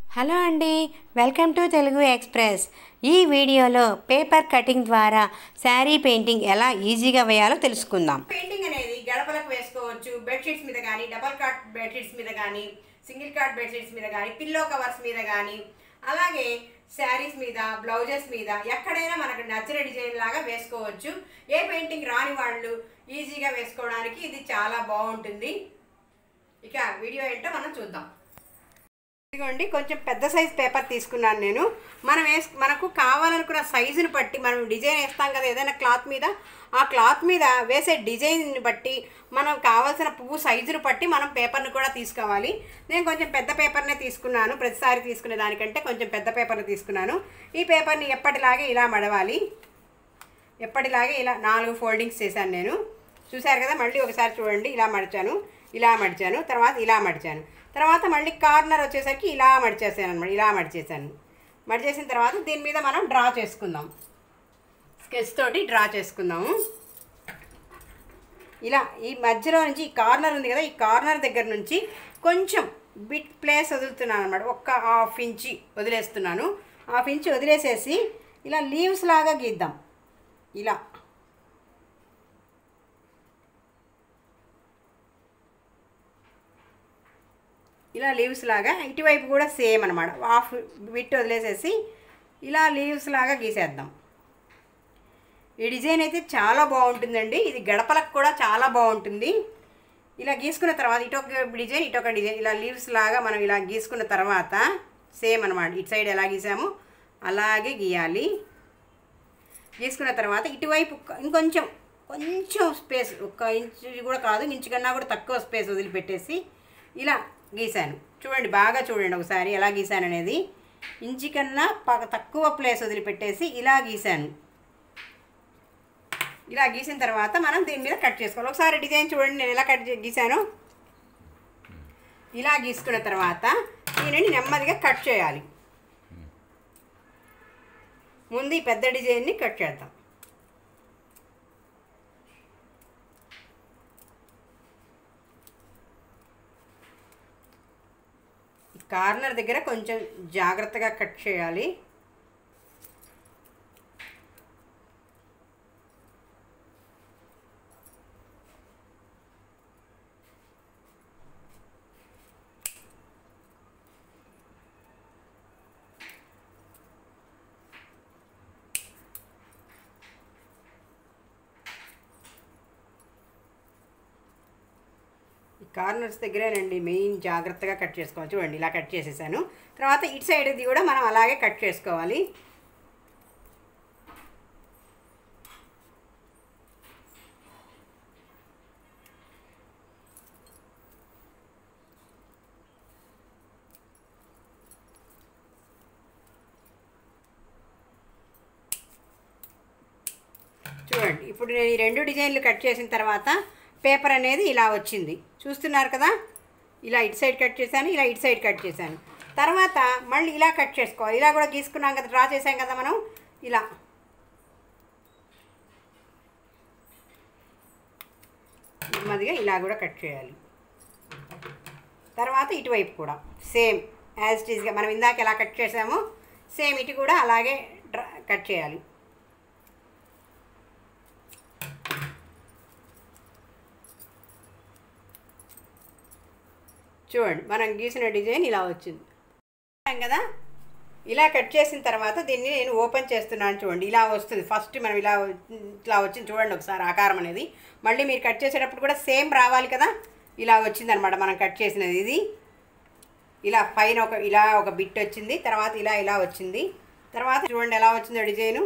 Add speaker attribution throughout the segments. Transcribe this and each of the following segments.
Speaker 1: hello అండి welcome to Telugu express ఈ వీడియోలో పేపర్ కటింగ్ ద్వారా శారీ పెయింటింగ్ ఎలా ఈజీగా వేయాలో తెలుసుకుందాం
Speaker 2: పెయింటింగ్ అనేది గడపలకు వేసుకోవచ్చు బెడ్షీట్స్ మీద కానీ డబల్ కాట్ బెడ్షీట్స్ మీద కానీ సింగిల్ కాట్ బెడ్షీట్స్ మీద కానీ పిల్లో కవర్స్ మీద కానీ అలాగే శారీస్ మీద బ్లౌజెస్ మీద ఎక్కడైనా మనకు నచ్చిన డిజైన్ లాగా వేసుకోవచ్చు ఏ పెయింటింగ్ రాని వాళ్ళు ఈజీగా వేసుకోవడానికి ఇది చాలా బాగుంటుంది ఇక వీడియో ఏంటో మనం చూద్దాం ఇదిగోండి కొంచెం పెద్ద సైజ్ పేపర్ తీసుకున్నాను నేను మనం వేస్ మనకు కావాలనుకున్న సైజుని బట్టి మనం డిజైన్ వేస్తాం కదా ఏదైనా క్లాత్ మీద ఆ క్లాత్ మీద వేసే డిజైన్ని బట్టి మనం కావాల్సిన పువ్వు సైజుని బట్టి మనం పేపర్ని కూడా తీసుకోవాలి నేను కొంచెం పెద్ద పేపర్నే తీసుకున్నాను ప్రతిసారి తీసుకునే దానికంటే కొంచెం పెద్ద పేపర్ని తీసుకున్నాను ఈ పేపర్ని ఎప్పటిలాగే ఇలా మడవాలి ఎప్పటిలాగే ఇలా నాలుగు ఫోల్డింగ్స్ చేశాను నేను చూశారు కదా మళ్ళీ ఒకసారి చూడండి ఇలా మడిచాను ఇలా మడిచాను తర్వాత ఇలా మడిచాను తర్వాత మళ్ళీ కార్నర్ వచ్చేసరికి ఇలా మడిచేసాను అనమాట ఇలా మడిచేసాను మడిచేసిన తర్వాత దీని మీద మనం డ్రా చేసుకుందాం స్కెచ్ తోటి డ్రా చేసుకుందాము ఇలా ఈ మధ్యలో నుంచి ఈ కార్నర్ ఉంది కదా ఈ కార్నర్ దగ్గర నుంచి కొంచెం బిట్ ప్లేస్ వదులుతున్నాను అనమాట ఒక్క హాఫ్ ఇంచి వదిలేస్తున్నాను హాఫ్ ఇంచి వదిలేసేసి ఇలా లీవ్స్ లాగా గీద్దాం ఇలా ఇలా లీవ్స్ లాగా ఇటువైపు కూడా సేమ్ అనమాట హాఫ్ బిట్ వదిలేసేసి ఇలా లీవ్స్ లాగా గీసేద్దాం ఈ డిజైన్ అయితే చాలా బాగుంటుందండి ఇది గడపలకు కూడా చాలా బాగుంటుంది ఇలా గీసుకున్న తర్వాత ఇటొక డిజైన్ ఇటొక డిజైన్ ఇలా లీవ్స్ లాగా మనం ఇలా గీసుకున్న తర్వాత సేమ్ అనమాట ఇటు సైడ్ ఎలా గీసామో అలాగే గీయాలి గీసుకున్న తర్వాత ఇటువైపు ఇంకొంచెం కొంచెం స్పేస్ ఒక ఇంచు కూడా కాదు ఇంచు కన్నా కూడా తక్కువ స్పేస్ వదిలిపెట్టేసి ఇలా గీశాను చూడండి బాగా చూడండి ఒకసారి ఎలా గీశాను అనేది ఇంచి కన్నా ప తక్కువ ప్లేస్ వదిలిపెట్టేసి ఇలా గీశాను ఇలా గీసిన తర్వాత మనం దీని మీద కట్ చేసుకోవాలి ఒకసారి డిజైన్ చూడండి నేను ఎలా కట్ చే- గీశాను ఇలా గీసుకున్న తర్వాత దీనిని నెమ్మదిగా కట్ చేయాలి ముందు ఈ పెద్ద డిజైన్ని కట్ చేద్దాం ఈ కార్నర్ దగ్గర కొంచెం జాగ్రత్తగా కట్ చేయాలి ఈ కార్నర్స్ దగ్గరేనండి మెయిన్ జాగ్రత్తగా కట్ చేసుకోవాలి చూడండి ఇలా కట్ చేసేసాను తర్వాత ఇటు సైడ్ది కూడా మనం అలాగే కట్ చేసుకోవాలి చూడండి ఇప్పుడు నేను ఈ రెండు డిజైన్లు కట్ చేసిన తర్వాత పేపర్ అనేది ఇలా వచ్చింది చూస్తున్నారు కదా ఇలా ఇటు సైడ్ కట్ చేశాను ఇలా ఇటు సైడ్ కట్ చేశాను తర్వాత మళ్ళీ ఇలా కట్ చేసుకోవాలి ఇలా కూడా గీసుకున్నాం కదా డ్రా చేసాం కదా మనం ఇలా నెమ్మదిగా ఇలా కూడా కట్ చేయాలి తర్వాత ఇటువైపు కూడా సేమ్ యాజ్ ఇట్ ఈస్గా మనం ఇందాక ఎలా కట్ చేసామో సేమ్ ఇటు కూడా అలాగే డ్రా కట్ చేయాలి చూడండి మనం గీసిన డిజైన్ ఇలా వచ్చింది చూసాం కదా ఇలా కట్ చేసిన తర్వాత దీన్ని నేను ఓపెన్ చేస్తున్నాను చూడండి ఇలా వస్తుంది ఫస్ట్ మనం ఇలా ఇట్లా వచ్చింది చూడండి ఒకసారి ఆకారం అనేది మళ్ళీ మీరు కట్ చేసేటప్పుడు కూడా సేమ్ రావాలి కదా ఇలా వచ్చిందనమాట మనం కట్ చేసినది ఇది ఇలా పైన ఒక ఇలా ఒక బిట్ వచ్చింది తర్వాత ఇలా ఇలా వచ్చింది తర్వాత చూడండి ఎలా వచ్చిందో డిజైను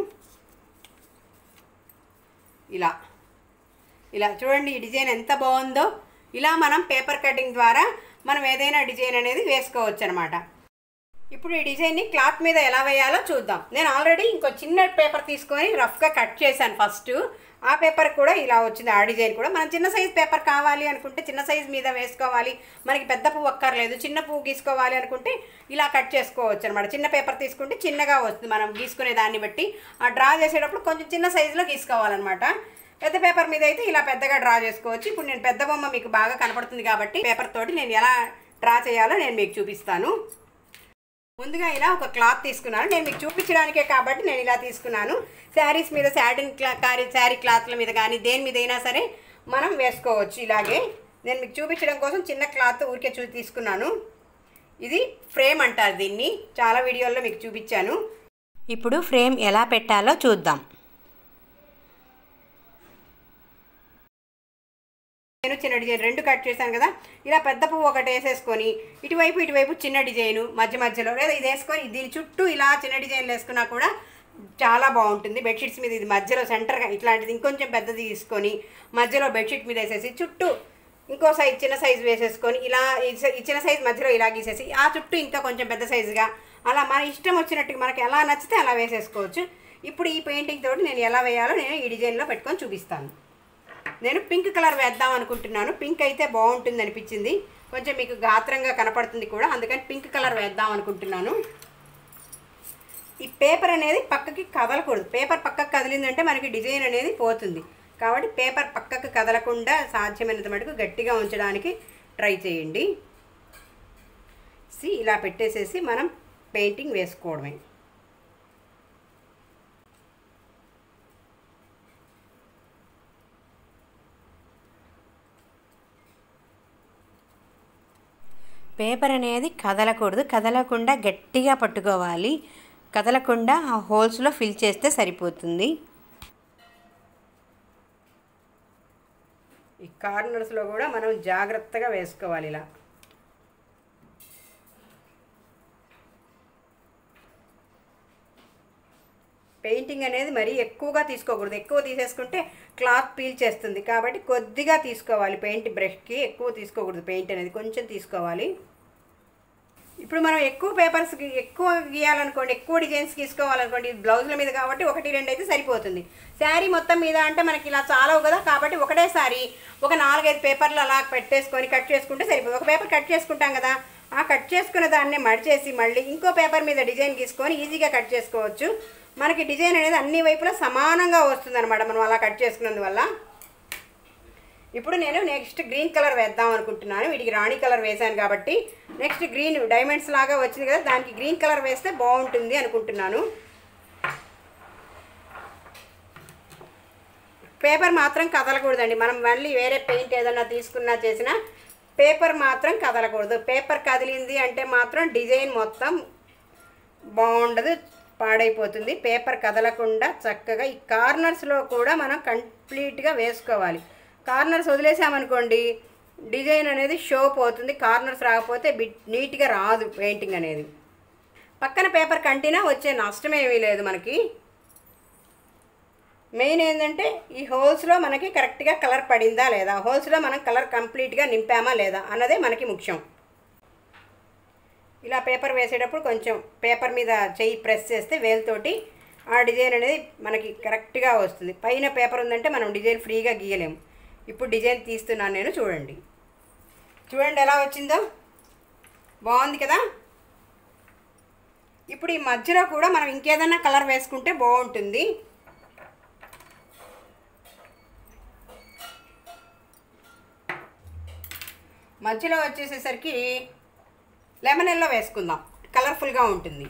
Speaker 2: ఇలా ఇలా చూడండి ఈ డిజైన్ ఎంత బాగుందో ఇలా మనం పేపర్ కటింగ్ ద్వారా మనం ఏదైనా డిజైన్ అనేది వేసుకోవచ్చు అనమాట ఇప్పుడు ఈ డిజైన్ని క్లాత్ మీద ఎలా వేయాలో చూద్దాం నేను ఆల్రెడీ ఇంకో చిన్న పేపర్ తీసుకొని రఫ్గా కట్ చేశాను ఫస్ట్ ఆ పేపర్ కూడా ఇలా వచ్చింది ఆ డిజైన్ కూడా మనం చిన్న సైజ్ పేపర్ కావాలి అనుకుంటే చిన్న సైజ్ మీద వేసుకోవాలి మనకి పెద్ద పువ్వు అక్కర్లేదు చిన్న పువ్వు గీసుకోవాలి అనుకుంటే ఇలా కట్ చేసుకోవచ్చు అనమాట చిన్న పేపర్ తీసుకుంటే చిన్నగా వస్తుంది మనం గీసుకునే దాన్ని బట్టి ఆ డ్రా చేసేటప్పుడు కొంచెం చిన్న సైజులో గీసుకోవాలన్నమాట పెద్ద పేపర్ మీద అయితే ఇలా పెద్దగా డ్రా చేసుకోవచ్చు ఇప్పుడు నేను పెద్ద బొమ్మ మీకు బాగా కనపడుతుంది కాబట్టి పేపర్ తోటి నేను ఎలా డ్రా చేయాలో నేను మీకు చూపిస్తాను ముందుగా ఇలా ఒక క్లాత్ తీసుకున్నాను నేను మీకు చూపించడానికే కాబట్టి నేను ఇలా తీసుకున్నాను శారీస్ మీద శాటిన్ క్లా కారీ శారీ క్లాత్ల మీద కానీ దేని మీద అయినా సరే మనం వేసుకోవచ్చు ఇలాగే నేను మీకు చూపించడం కోసం చిన్న క్లాత్ ఊరికే చూ తీసుకున్నాను ఇది ఫ్రేమ్ అంటారు దీన్ని చాలా వీడియోల్లో మీకు చూపించాను
Speaker 1: ఇప్పుడు ఫ్రేమ్ ఎలా పెట్టాలో చూద్దాం
Speaker 2: నేను చిన్న డిజైన్ రెండు కట్ చేశాను కదా ఇలా పెద్ద పువ్వు ఒకటి వేసేసుకొని ఇటువైపు ఇటువైపు చిన్న డిజైను మధ్య మధ్యలో లేదా ఇది వేసుకొని దీని చుట్టూ ఇలా చిన్న డిజైన్లు వేసుకున్నా కూడా చాలా బాగుంటుంది బెడ్షీట్స్ మీద ఇది మధ్యలో సెంటర్గా ఇట్లాంటిది ఇంకొంచెం పెద్దది తీసుకొని మధ్యలో బెడ్షీట్ మీద వేసేసి చుట్టూ ఇంకో సైజ్ చిన్న సైజ్ వేసేసుకొని ఇలా ఈ సై- ఈ చిన్న సైజ్ మధ్యలో ఇలా గీసేసి ఆ చుట్టూ ఇంకా కొంచెం పెద్ద సైజుగా అలా మన ఇష్టం వచ్చినట్టు మనకి ఎలా నచ్చితే అలా వేసేసుకోవచ్చు ఇప్పుడు ఈ పెయింటింగ్ తోటి నేను ఎలా వేయాలో నేను ఈ డిజైన్లో పెట్టుకొని చూపిస్తాను నేను పింక్ కలర్ వేద్దాం అనుకుంటున్నాను పింక్ అయితే బాగుంటుంది అనిపించింది కొంచెం మీకు గాత్రంగా కనపడుతుంది కూడా అందుకని పింక్ కలర్ వేద్దాం అనుకుంటున్నాను ఈ పేపర్ అనేది పక్కకి కదలకూడదు పేపర్ పక్కకి కదిలిందంటే మనకి డిజైన్ అనేది పోతుంది కాబట్టి పేపర్ పక్కకు కదలకుండా సాధ్యమైనంత మటుకు గట్టిగా ఉంచడానికి ట్రై చేయండి సి ఇలా పెట్టేసేసి మనం పెయింటింగ్ వేసుకోవడమే
Speaker 1: పేపర్ అనేది కదలకూడదు కదలకుండా గట్టిగా పట్టుకోవాలి కదలకుండా ఆ హోల్స్లో ఫిల్ చేస్తే సరిపోతుంది
Speaker 2: ఈ కార్నర్స్లో కూడా మనం జాగ్రత్తగా వేసుకోవాలి ఇలా పెయింటింగ్ అనేది మరీ ఎక్కువగా తీసుకోకూడదు ఎక్కువ తీసేసుకుంటే క్లాత్ పీల్ చేస్తుంది కాబట్టి కొద్దిగా తీసుకోవాలి పెయింట్ బ్రష్కి ఎక్కువ తీసుకోకూడదు పెయింట్ అనేది కొంచెం తీసుకోవాలి ఇప్పుడు మనం ఎక్కువ పేపర్స్ ఎక్కువ గీయాలనుకోండి ఎక్కువ డిజైన్స్ గీసుకోవాలనుకోండి బ్లౌజుల మీద కాబట్టి ఒకటి రెండు అయితే సరిపోతుంది శారీ మొత్తం మీద అంటే మనకి ఇలా చాలవు కదా కాబట్టి ఒకటేసారి ఒక నాలుగైదు పేపర్లు అలా పెట్టేసుకొని కట్ చేసుకుంటే సరిపోతుంది ఒక పేపర్ కట్ చేసుకుంటాం కదా ఆ కట్ చేసుకున్న దాన్ని మడిచేసి మళ్ళీ ఇంకో పేపర్ మీద డిజైన్ గీసుకొని ఈజీగా కట్ చేసుకోవచ్చు మనకి డిజైన్ అనేది అన్ని వైపులా సమానంగా వస్తుంది మనం అలా కట్ చేసుకున్నందువల్ల ఇప్పుడు నేను నెక్స్ట్ గ్రీన్ కలర్ వేద్దాం అనుకుంటున్నాను వీటికి రాణి కలర్ వేశాను కాబట్టి నెక్స్ట్ గ్రీన్ డైమండ్స్ లాగా వచ్చింది కదా దానికి గ్రీన్ కలర్ వేస్తే బాగుంటుంది అనుకుంటున్నాను పేపర్ మాత్రం కదలకూడదండి మనం మళ్ళీ వేరే పెయింట్ ఏదైనా తీసుకున్నా చేసినా పేపర్ మాత్రం కదలకూడదు పేపర్ కదిలింది అంటే మాత్రం డిజైన్ మొత్తం బాగుండదు పాడైపోతుంది పేపర్ కదలకుండా చక్కగా ఈ కార్నర్స్లో కూడా మనం కంప్లీట్గా వేసుకోవాలి కార్నర్స్ వదిలేసామనుకోండి డిజైన్ అనేది షో పోతుంది కార్నర్స్ రాకపోతే బిట్ నీట్గా రాదు పెయింటింగ్ అనేది పక్కన పేపర్ కంటినా వచ్చే నష్టం ఏమీ లేదు మనకి మెయిన్ ఏంటంటే ఈ హోల్స్లో మనకి కరెక్ట్గా కలర్ పడిందా లేదా హోల్స్లో మనం కలర్ కంప్లీట్గా నింపామా లేదా అన్నదే మనకి ముఖ్యం ఇలా పేపర్ వేసేటప్పుడు కొంచెం పేపర్ మీద చెయ్యి ప్రెస్ చేస్తే వేలుతోటి ఆ డిజైన్ అనేది మనకి కరెక్ట్గా వస్తుంది పైన పేపర్ ఉందంటే మనం డిజైన్ ఫ్రీగా గీయలేము ఇప్పుడు డిజైన్ తీస్తున్నాను నేను చూడండి చూడండి ఎలా వచ్చిందో బాగుంది కదా ఇప్పుడు ఈ మధ్యలో కూడా మనం ఇంకేదన్నా కలర్ వేసుకుంటే బాగుంటుంది మధ్యలో వచ్చేసేసరికి లెమన్ ఎల్లో వేసుకుందాం కలర్ఫుల్గా ఉంటుంది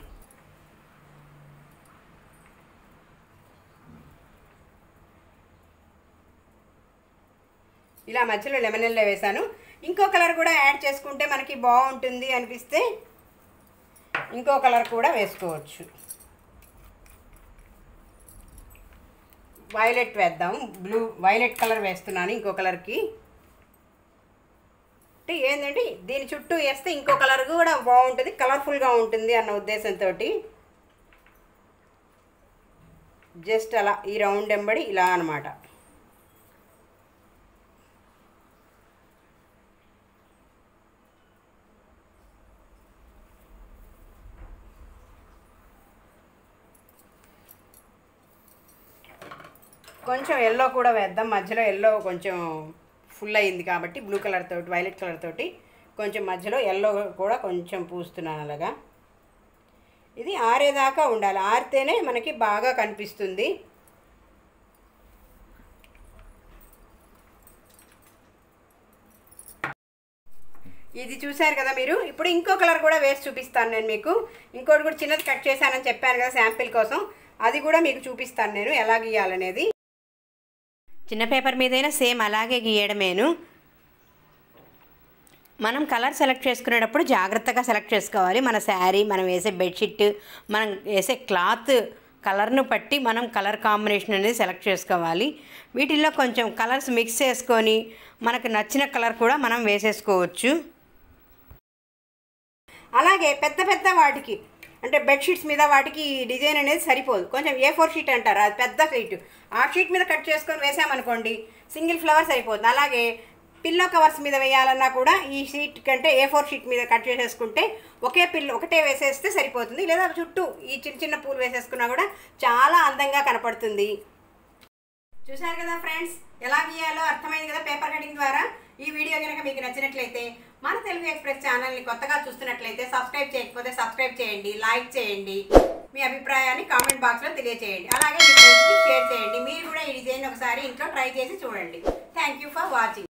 Speaker 2: ఇలా మధ్యలో లెమన్ ఎల్లో వేసాను ఇంకో కలర్ కూడా యాడ్ చేసుకుంటే మనకి బాగుంటుంది అనిపిస్తే ఇంకో కలర్ కూడా వేసుకోవచ్చు వైలెట్ వేద్దాం బ్లూ వైలెట్ కలర్ వేస్తున్నాను ఇంకో కలర్కి అంటే ఏంటంటే దీని చుట్టూ వేస్తే ఇంకో కలర్ కూడా బాగుంటుంది కలర్ఫుల్గా ఉంటుంది అన్న ఉద్దేశంతో జస్ట్ అలా ఈ రౌండ్ ఎంబడి ఇలా అనమాట కొంచెం ఎల్లో కూడా వేద్దాం మధ్యలో ఎల్లో కొంచెం ఫుల్ అయింది కాబట్టి బ్లూ కలర్ తోటి వైలెట్ కలర్ తోటి కొంచెం మధ్యలో ఎల్లో కూడా కొంచెం పూస్తున్నాను అలాగా ఇది ఆరేదాకా ఉండాలి ఆరితేనే మనకి బాగా కనిపిస్తుంది ఇది చూశారు కదా మీరు ఇప్పుడు ఇంకో కలర్ కూడా వేసి చూపిస్తాను నేను మీకు ఇంకోటి కూడా చిన్నది కట్ చేశానని చెప్పాను కదా శాంపిల్ కోసం అది కూడా మీకు చూపిస్తాను నేను ఎలా గీయాలనేది
Speaker 1: చిన్న పేపర్ మీదైనా సేమ్ అలాగే గీయడమేను మనం కలర్ సెలెక్ట్ చేసుకునేటప్పుడు జాగ్రత్తగా సెలెక్ట్ చేసుకోవాలి మన శారీ మనం వేసే బెడ్షీట్ మనం వేసే క్లాత్ కలర్ను బట్టి మనం కలర్ కాంబినేషన్ అనేది సెలెక్ట్ చేసుకోవాలి వీటిల్లో కొంచెం కలర్స్ మిక్స్ చేసుకొని మనకు నచ్చిన కలర్ కూడా మనం వేసేసుకోవచ్చు
Speaker 2: అలాగే పెద్ద పెద్ద వాటికి అంటే బెడ్షీట్స్ మీద వాటికి ఈ డిజైన్ అనేది సరిపోదు కొంచెం ఏ ఫోర్ షీట్ అంటారు అది పెద్ద షీట్ ఆ షీట్ మీద కట్ చేసుకొని వేసామనుకోండి సింగిల్ ఫ్లవర్ సరిపోతుంది అలాగే పిల్లో కవర్స్ మీద వేయాలన్నా కూడా ఈ షీట్ కంటే ఏ ఫోర్ షీట్ మీద కట్ చేసేసుకుంటే ఒకే పిల్లో ఒకటే వేసేస్తే సరిపోతుంది లేదా చుట్టూ ఈ చిన్న చిన్న పూలు వేసేసుకున్నా కూడా చాలా అందంగా కనపడుతుంది చూశారు కదా ఫ్రెండ్స్ ఎలా గీయాలో అర్థమైంది కదా పేపర్ కటింగ్ ద్వారా ఈ వీడియో కనుక మీకు నచ్చినట్లయితే మన తెలుగు ఎక్స్ప్రెస్ ఛానల్ని కొత్తగా చూస్తున్నట్లయితే సబ్స్క్రైబ్ చేయకపోతే సబ్స్క్రైబ్ చేయండి లైక్ చేయండి మీ అభిప్రాయాన్ని కామెంట్ బాక్స్లో తెలియచేయండి అలాగే మీ ఫ్రెండ్స్కి షేర్ చేయండి మీరు కూడా ఈ డిజైన్ ఒకసారి ఇంట్లో ట్రై చేసి చూడండి థ్యాంక్ యూ ఫర్ వాచింగ్